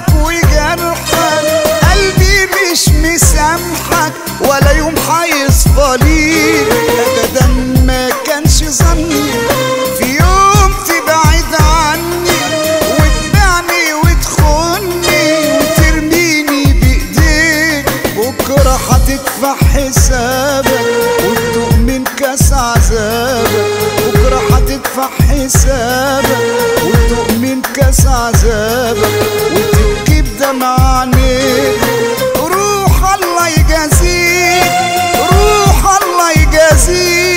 عذابك وجرحك قلبي مش مسامحك ولا يوم هيصفى ليك ابدا ما كانش ظني في يوم تبعد عني وتبيعني وتخوني وترميني بايديك بكره هتدفع حسابك وتدوق من كاس عذابك بكره هتدفع حسابك وتدوق من كاس عذابك وتبكي بدمع عينيك روح الله يجازيك روح الله يجازيك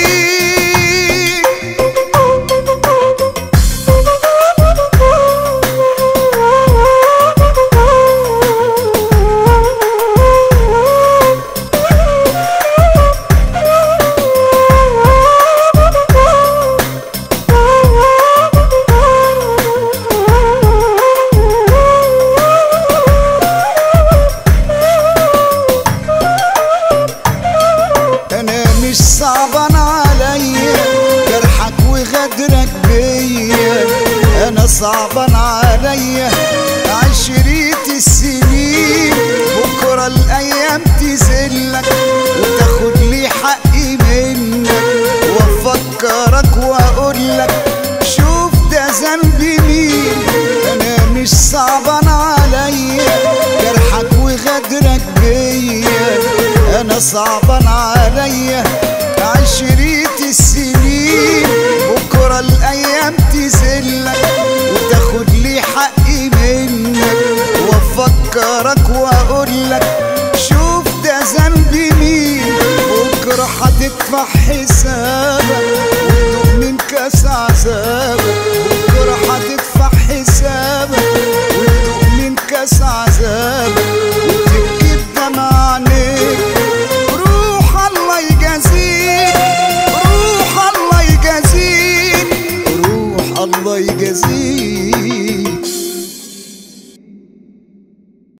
انا مش صعبان عليا جرحك وغدرك بيا انا صعبان عليا عشرية السنين بكرة الايام تذلك وتاخد لي حقي منك وافكرك واقولك شوف ده ذنبي مين انا مش صعبان عليا جرحك وغدرك بيا انا صعبان عليا عشرية السنين بكرة الايام تذلك وتاخد لي حقي منك وافكرك واقولك شوف ده ذنبي مين بكرة هتدفع حسابك وتدوق من كاس عذابك بكرة هتدفع حسابك وتدوق من كاس عذابك